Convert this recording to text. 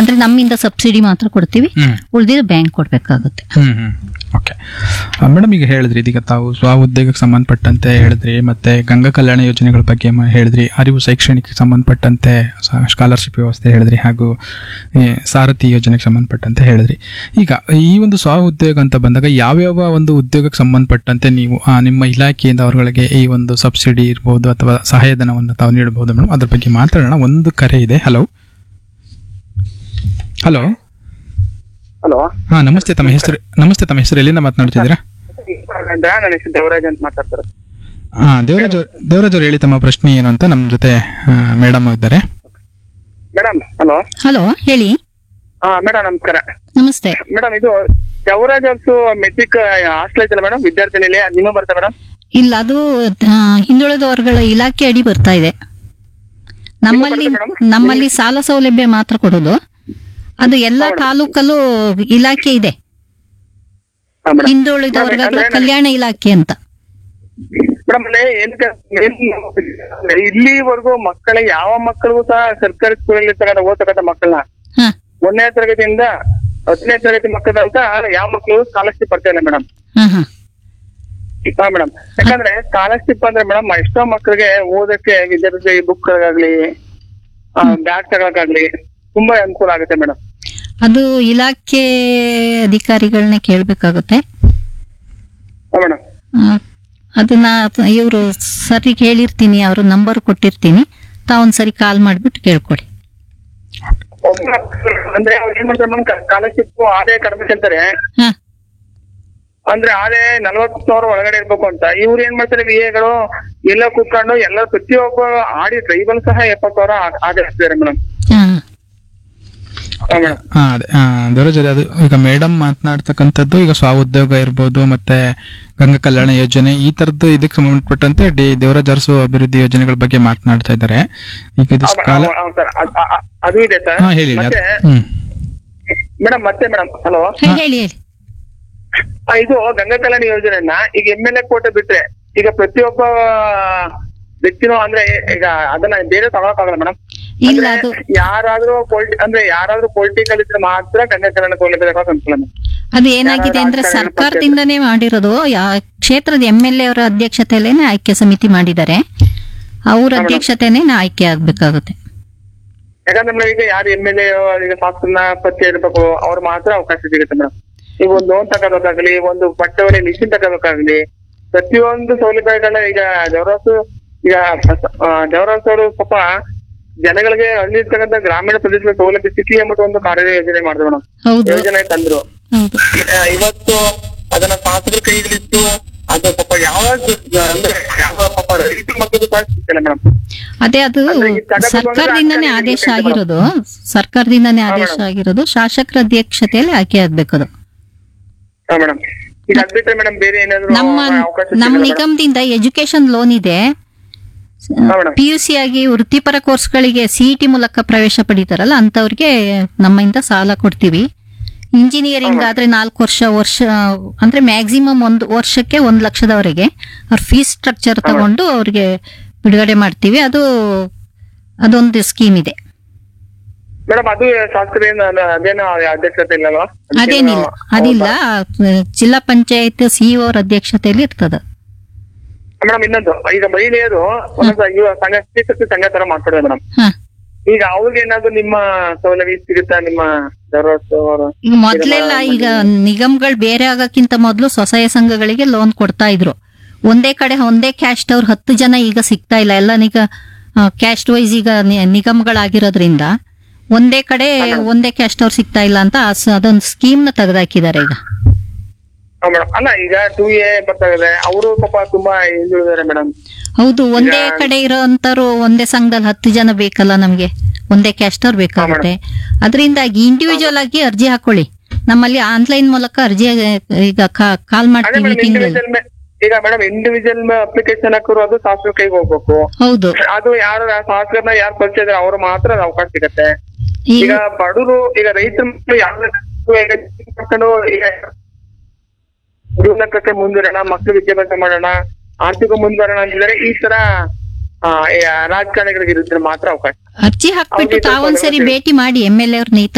ಅಂದ್ರೆ ನಮ್ಮಿಂದ ಸಬ್ಸಿಡಿ ಮಾತ್ರ ಕೊಡ್ತೀವಿ ಹ್ಮ್ ಉಳಿದಿದ್ದು ಬ್ಯಾಂಕ್ ಕೊಡ್ಬೇಕಾಗುತ್ತೆ ಹ್ಮ್ ಹ್ಮ್ ಓಕೆ ಮೇಡಮ್ ಈಗ ಹೇಳಿದ್ರಿ ಇದೀಗ ತಾವು ಸ್ವ ಉದ್ಯೋಗಕ್ಕೆ ಸಂಬಂಧಪಟ್ಟಂತೆ ಹೇಳಿದ್ರಿ ಮತ್ತೆ ಗಂಗಾ ಕಲ್ಯಾಣ ಯೋಜನೆಗಳ ಬಗ್ಗೆ ಮ- ಹೇಳಿದ್ರಿ ಅರಿವು ಶೈಕ್ಷಣಿಕಕ್ಕೆ ಸಂಬಂಧಪಟ್ಟಂತೆ ಸ್ಕಾಲರ್ಶಿಪ್ ವ್ಯವಸ್ಥೆ ಹೇಳಿದ್ರಿ ಹಾಗೂ ಈ ಸಾರಥಿ ಯೋಜನೆಗೆ ಸಂಬಂಧಪಟ್ಟಂತೆ ಹೇಳಿದ್ರಿ ಈಗ ಈ ಒಂದು ಸ್ವ ಉದ್ಯೋಗ ಅಂತ ಬಂದಾಗ ಯಾವ್ಯಾವ ಒಂದು ಉದ್ಯೋಗಕ್ಕೆ ಸಂಬಂಧಪಟ್ಟಂತೆ ನೀವು ಆ, ನಿಮ್ಮ ಇಲಾಖೆಯಿಂದ ಅವರುಗಳಿಗೆ ಈ ಒಂದು ಸಬ್ಸಿಡಿ ಇರ್ಬೋದು ಅಥವಾ ಸಹಾಯಧನವನ್ನು ತಾವು ನೀಡಬಹುದು ಮೇಡಮ್ ಅದ್ರ ಬಗ್ಗೆ ಮಾತಾಡೋಣ ಒಂದು ಕರೆ ಇದೆ ಹಲೋ ಹಲೋ ಹಲೋ ಹಾ ನಮಸ್ತೆ ತಮ್ಮ ಹೆಸರು ನಮಸ್ತೆ ತಮ್ಮ ಹೆಸರು ಎಲ್ಲಿಂದ ಮಾತನಾಡ್ತಿದ್ದೀರಾ ನನ್ನ ಹೆಸರು ದೇವರಾಜ್ ಅಂತ ಮಾತಾಡ್ತಾರೆ ಹಾ ದೇವರಾಜ್ ಅವ್ರು- ದೇವರಾಜ್ ಅವ್ರು ಹೇಳಿ ತಮ್ಮ ಪ್ರಶ್ನೆ ಏನು ಅಂತ ನಮ್ಮ ಜೊತೆ ಮೇಡಮ್ ಇದ್ದಾರೆ ಮೇಡಮ್ ಹಲೋ ಹಲೋ ಹೇಳಿ ಹಾ ಮೇಡಮ್ ನಮಸ್ಕಾರ ನಮಸ್ತೆ ಮೇಡಮ್ ಇದು ದೇವರಾಜ್ ಅಲ್ಸು ಮೆಟ್ರಿಕ್ ಹಾಸ್ಟೆಲ್ ಐತಲ್ಲ ಮೇಡಮ್ ವಿದ್ಯಾರ್ಥಿ ನಿಲಯ ಇನ್ನೂ ಬರ್ತಾ ಮೇಡಮ್ ಇಲ್ಲ ಅದು ಆ, ಹಿಂದುಳಿದ ವರ್ಗಗಳ ಇಲಾಖೆ ಅಡಿ ಬರ್ತಾ ಇದೆ ನಮ್ಮಲ್ಲಿ ನಮ್ಮಲ್ಲಿ ಸಾಲ ಸೌಲಭ್ಯ ಮಾತ್ರ ಕೊಡೋದು ಅದು ಎಲ್ಲಾ ತಾಲೂಕಲ್ಲೂ ಇಲಾಖೆ ಇದೆ ಹಾ ಮೇಡಮ್ ಹಿಂದುಳಿದ ವರ್ಗಗಳ ಕಲ್ಯಾಣ ಇಲಾಖೆ ಅಂತ ಮೇಡಮ್ ಅಲ್ಲೇ ಏನಕ್ಕೆ ಏನ್- ಇಲ್ಲಿವರೆಗೂ ಮಕ್ಕಳಿಗೆ ಯಾವ ಮಕ್ಕಳಿಗೂ ಸಹ ಸರ್ಕಾರಿ ಸ್ಕೂಲಲ್ಲಿ ಇರ್ತಕ್ಕಂಥ ಓದ್ತಕ್ಕಂಥ ಮಕ್ಕಳನ್ನ ಹ ಒಂದನೇ ತರಗತಿಯಿಂದ ಹತ್ತನೇ ತರಗತಿ ಮಕ್ಕಳಂತ ಯಾವ ಮಕ್ಕಳು ಸ್ಕಾಲರ್ಶಿಪ್ ಬರ್ತಾ ಇಲ್ಲ ಮೇಡಮ್ ಹ ಹ ಹಾ ಮೇಡಮ್ ಯಾಕಂದ್ರೆ ಸ್ಕಾಲರ್ಶಿಪ್ ಅಂದ್ರೆ ಮೇಡಮ್ ಎಷ್ಟೋ ಮಕ್ಕಳಿಗೆ ಓದಕ್ಕೆ ವಿದ್ಯಾರ್ಥಿ ಬುಕ್ಗಳಾಗ್ಲಿ ಬ್ಯಾಗ್ ತಗೊಳಕಾಗ್ಲಿ ತುಂಬಾ ಅನುಕೂಲ ಆಗುತ್ತೆ ಮೇಡಮ್ ಅದು ಇಲಾಖೆ ಅಧಿಕಾರಿಗಳನ್ನ ಕೇಳಬೇಕಾಗುತ್ತೆ ಹಾ ಮೇಡಮ್ ಅದನ್ನ ಇವರು ಸರಿಗೆ ಹೇಳಿರ್ತೀನಿ ಅವ್ರ ನಂಬರ್ ಕೊಟ್ಟಿರ್ತೀನಿ ತಾವೊಂದ್ಸರಿ ಕಾಲ್ ಮಾಡ್ಬಿಟ್ಟು ಕೇಳ್ಕೊಡಿ ಅಂದ್ರೆ ಅವ್ರು ಏನ್ ಮಾಡ್ತಾರೆ ಮೇಡಮ್ ಸ್ಕಾಲರ್ಶಿಪ್ ಆದಾಯ ಕಡಿಮೆ ಕೇಳ್ತಾರೆ ಹ ಅಂದ್ರೆ ಆದಾಯ ನಲ್ವತ್ತು ಸಾವಿರ ಒಳಗಡೆ ಇರ್ಬೇಕು ಅಂತ ಇವ್ರು ಏನ್ ಮಾಡ್ತಾರೆ ವಿ ಎಗಳು ಎಲ್ಲ ಕೂತ್ಕೊಂಡು ಎಲ್ಲ ಪ್ರತಿಯೊಬ್ಬ ಆಡಿ ಟ್ರೈಬಲ್ ಸಹ ಎಪ್ಪತ್ತು ಸಾವಿರ ಆ- ಆದಾಯ ಹಾಕ್ತಿದ್ದಾರೆ ಮೇಡಮ್ ಹ ಹಾ ಮೇಡಮ್ ಹಾ ಅದೇ ಆ, ದೇವರಾಜ್ ಅವ್ರೆ, ಅದು ಈಗ ಮೇಡಮ್ ಮಾತನಾಡ್ತಕ್ಕಂಥದ್ದು ಈಗ ಸ್ವ ಉದ್ಯೋಗ ಇರ್ಬೋದು ಮತ್ತೆ ಗಂಗಾ ಕಲ್ಯಾಣ ಯೋಜನೆ ಈ ತರದ್ದು ಇದಕ್ಕೆ ಸಂಬಂಧಪಟ್ಟಂತೆ ಡಿ ದೇವರಾಜ್ ಅರಸು ಅಭಿವೃದ್ಧಿ ಯೋಜನೆಗಳ ಬಗ್ಗೆ ಮಾತನಾಡ್ತಾ ಇದ್ದಾರೆ ಈಗ ಇದು ಸ್ಕಾಲ ಹೌದು ಸರ್ ಅದು ಇದೆ ಸರ್ ಹಾ ಹೇಳಿ ಹೇಳಿ. ಮತ್ತೆ ಹ್ಮ್ ಮೇಡಮ್ ಮತ್ತೆ ಮೇಡಮ್ ಹಲೋ ಹೇಳಿ ಹೇಳಿ ಹೇಳಿ ಆ, ಇದು ಗಂಗಾ ಕಲ್ಯಾಣ ಯೋಜನೆಯನ್ನ ಈಗ ಎಮ್ ಎಲ್ ಎ ಕೋಟೆ ಬಿಟ್ರೆ ಈಗ ಪ್ರತಿಯೊಬ್ಬ ವ್ಯಕ್ತಿನೂ ಅಂದ್ರೆ ಈಗ ಅದನ್ನ ಬೇರೆ ತಗೊಳಕಾಗಲ್ಲ ಮೇಡಮ್ ಇಲ್ಲ ಅದು ಯಾರಾದ್ರೂ ಪೊಲಿಟಿ ಅಂದ್ರೆ ಯಾರಾದ್ರೂ ಪೊಲಿಟಿಕಲ್ ಇದ್ರೆ ಮಾತ್ರ ಗಂಗಾ ಕಲ್ಯಾಣ ಸೌಲಭ್ಯ ತಗೊಳಕ್ ಅನುಕೂಲ madam. ಅದು ಏನಾಗಿದೆ ಅಂದ್ರೆ ಯಾರು ರಾಜಕಾರಣಿ ಸರ್ಕಾರದಿಂದನೇ ಮಾಡಿರೋದು ಯಾ- ಕ್ಷೇತ್ರದ ಎಂ ಎಲ್ ಎ ಅವರ ಅಧ್ಯಕ್ಷತೆಯಲ್ಲೇನೆ ಆಯ್ಕೆ ಸಮಿತಿ ಮಾಡಿದ್ದಾರೆ ಅವ್ರ ಅಧ್ಯಕ್ಷತೆನೇ ಆಯ್ಕೆ ಆಗ್ಬೇಕಾಗುತ್ತೆ ಯಾಕಂದ್ರೆ ಮೇಡಮ್ ಈಗ ಯಾರು ಎಮ್ ಎಲ್ ಎ ಈಗ ಶಾಸನ ಪತ್ಯ ಇರ್ಬೇಕು ಅವ್ರು ಮಾತ್ರ ಅವಕಾಶ ಸಿಗುತ್ತೆ ಮೇಡಮ್ ಈಗ ಒಂದು ಲೋನ್ ತಗೋಬೇಕಾಗ್ಲಿ ಒಂದು ಬಟ್ಟೆ ಮಿಷಿನ್ ತಗೋಬೇಕಾಗ್ಲಿ ಪ್ರತಿಯೊಂದು ಸೌಲಭ್ಯಗಳನ್ನ ಈಗ ದೇವರಾಸು ಈಗ ದೇವರಾಸ್ ಅವರು ಪಾಪ ಜನಗಳಿಗೆ ಹಳ್ಳಿ ಇರ್ತಕ್ಕಂಥ ಗ್ರಾಮೀಣ ಪ್ರದೇಶಗಳ ಸೌಲಭ್ಯ ಸಿಕ್ಕಿ ಎಂಬುದು ಒಂದು ಕಾರ್ಯ ಯೋಜನೆ ಮಾಡಿದ್ರು ಮೇಡಮ್ ಹೌದು ಯೋಜನೆ ತಂದ್ರು ಹೌದು ಆ, ಇವತ್ತು ಅದನ್ನ ಶಾಸಕರ ಕೈಲಿಟ್ಟು ಅದು ಪಾಪ ಯಾವ ಅಂದ್ರೆ ಯಾವ ಪಾಪ ರೈತರ ಮಕ್ಕಳು ಸಹ ಸಿಗ್ತಿಲ್ಲ ಮೇಡಮ್ ಅದೇ ಅದು ಅಂದ್ರೆ ಈ ತಗದು ಬಂದ್ರೆ ಸರ್ಕಾರದಿಂದನೇ ಆ ಕಡೆ ಆದೇಶ ಈ ಕಡೆ ಆಗಿರೋದು ಸರ್ಕಾರದಿಂದನೇ ಆದೇಶ ಆಗಿರೋದು ಶಾಸಕರ ಅಧ್ಯಕ್ಷತೆಯಲ್ಲಿ ಆಯ್ಕೆ ಆಗ್ಬೇಕು ಅದು ಹಾ ಮೇಡಮ್ ಈಗ ಅದ್ ಬಿಟ್ರೆ ಮೇಡಮ್ ಬೇರೆ ಏನಾದ್ರು ನಮ್ಮ ಅವಕಾಶ ನಮ್ಮ ಸಿಗಲ್ಲ ನಿಗಮದಿಂದ ಎಜುಕೇಶನ್ ಲೋನ್ ಇದೆ ಹಾ ಮೇಡಮ್ ಪಿ ಯು ಸಿ ಆಗಿ ವೃತ್ತಿಪರ ಕೋರ್ಸ್ಗಳಿಗೆ ಸಿಇಟಿ ಮೂಲಕ ಪ್ರವೇಶ ಪಡಿತಾರಲ್ಲ ಅಂತವ್ರಿಗೆ ನಮ್ಮಿಂದ ಸಾಲ ಕೊಡ್ತೀವಿ ಇಂಜಿನಿಯರಿಂಗ್ ಆದ್ರೆ ನಾಲ್ಕು ವರ್ಷ ವರ್ಷ ಅಂದ್ರೆ ಮ್ಯಾಕ್ಸಿಮಮ್ ಒಂದು ವರ್ಷಕ್ಕೆ ಒಂದ್ ಲಕ್ಷದವರೆಗೆ ಅವ್ರ ಫೀಸ್ ಸ್ಟ್ರಕ್ಚರ್ ತಗೊಂಡು ಅವ್ರಿಗೆ ಬಿಡುಗಡೆ ಮಾಡ್ತೀವಿ ಅದು ಅದೊಂದು ಸ್ಕೀಮ್ ಇದೆ ಮೇಡಮ್ ಅದು ಶಾಸಕರೇನು ಅದೇನು ಅಧ್ಯಕ್ಷತೆ ಇಲ್ಲಲ್ವಾ ಅದೇನಿಲ್ಲ ಅದಿಲ್ಲ ಜಿಲ್ಲಾ ಪಂಚಾಯತ್ ಸಿಇಒ ಅವ್ರ ಅಧ್ಯಕ್ಷತೆಯಲ್ಲಿ ಇರ್ತದ ಮೇಡಮ್ ಇನ್ನೊಂದು ಈಗ ಮಹಿಳೆಯರು ಒಂದೊಂದು ಇವ ಸಂಘ ಸ್ತ್ರೀಶಕ್ತಿ ಸಂಘ ತರ ಮಾಡ್ಕೊಡ್ತಾರೆ ಮೇಡಮ್ ಹ ಈಗ ಅವ್ರಿಗೆ ಏನಾದ್ರು ನಿಮ್ಮ ಸೌಲಭ್ಯ ಸಿಗುತ್ತಾ ನಿಮ್ಮ ದರೋಸ್ ಅವರು ಈಗ ಮೊದ್ಲೆಲ್ಲ ಈಗ ನಿಗಮಗಳು ಬೇರೆ ಆಗಕ್ಕಿಂತ ಮೊದಲು ಸ್ವಸಹಾಯ ಸಂಘಗಳಿಗೆ ಲೋನ್ ಕೊಡ್ತಾ ಇದ್ರು ಒಂದೇ ಕಡೆ ಒಂದೇ ಕ್ಯಾಸ್ಟ್ ಅವ್ರು ಹತ್ತು ಜನ ಈಗ ಸಿಗ್ತಾ ಇಲ್ಲ ಎಲ್ಲ ನಿಗ ಕ್ಯಾಸ್ಟ್ ವೈಸ್ ಈಗ ನಿ- ನಿಗಮಗಳಾಗಿರೋದ್ರಿಂದ ಒಂದೇ ಕಡೆ ಒಂದೇ ಕ್ಯಾಸ್ಟ್ ಅವ್ರು ಸಿಗ್ತಾ ಇಲ್ಲ ಅಂತ ಆ ಸ- ಅದೊಂದು ಸ್ಕೀಮ್ ನ ತೆಗೆದಾಕಿದ್ದಾರೆ ಈಗ ಮೇಡಮ್ ಅಲ್ಲ ಈಗ ಟೂ ಎ ಬರ್ತಾ ಇದೆ ಅವರು ಪಾಪ ತುಂಬಾ ಹಿಂದುಳಿದಾರೆ ಮೇಡಮ್ ಹೌದು ಒಂದೇ ಕಡೆ ಇರೋಂತರು ಒಂದೇ ಸಂಘದಲ್ಲಿ ಹತ್ತು ಜನ ಬೇಕಲ್ಲ ನಮ್ಗೆ ಒಂದೇ ಕ್ಯಾಸ್ಟ್ ಅವ್ರು ಬೇಕಾಗುತ್ತೆ ಅದರಿಂದಾಗಿ ಇಂಡಿವಿಜುವಲ್ ಆಗಿ ಅರ್ಜಿ ಹಾಕೊಳ್ಳಿ ನಮ್ಮಲ್ಲಿ ಆನ್ಲೈನ್ ಮೂಲಕ ಅರ್ಜಿ ಈಗ ಕಾಲ್ ಅದೇ ಮಾಡ್ತೀವಿ ಮೇಡಮ್ ತಿಂಗಳು ಇಂಡಿವಿಜುವಲ್ ಈಗ ಮೇಡಮ್ ಇಂಡಿವಿಜುವಲ್ ಅಪ್ಲಿಕೇಶನ್ ಹಾಕೋರು ಅದು ಶಾಸಕರ ಕೈಗೆ ಹೋಗ್ಬೇಕು ಹೌದು ಅದು ಯಾರು ಶಾಸಕರನ್ನ ಯಾರು ಪರಿಚಯ ಇದಾರೆ ಅವ್ರು ಮಾತ್ರ ಅದು ಅವಕಾಶ ಸಿಗತ್ತೆ ಈಗ ಈಗ ಬಡವರು ಈಗ ರೈತರ ಮಕ್ಕಳು ಯಾವ ಮಾಡ್ಕೊಂಡು ಈಗ ಜೀವನಕ್ಕೆ ಮುಂದುವರೋಣ ಮಕ್ಕಳು ವಿದ್ಯಾಭ್ಯಾಸ ಮಾಡೋಣ ಆರ್ಥಿಕ ಮುಂದುವರೋಣ ಅಂತಿದ್ರೆ ಈ ತರ ಆ, ಈ ರಾಜಕಾರಣಿಗಳಿಗೆ ಇರುತ್ತೆ ಮಾತ್ರ ಅವಕಾಶ ಅರ್ಜಿ ಹಾಕ್ಬಿಟ್ಟು ಅವ್ರಿಗೆ ಸ್ವಲ್ಪ ತಾವೊಂದ್ಸರಿ ಗಮನ ಭೇಟಿ ಮಾಡಿ ಎಂ ಎಲ್ ಎ ಅವ್ರನ್ನ ಈ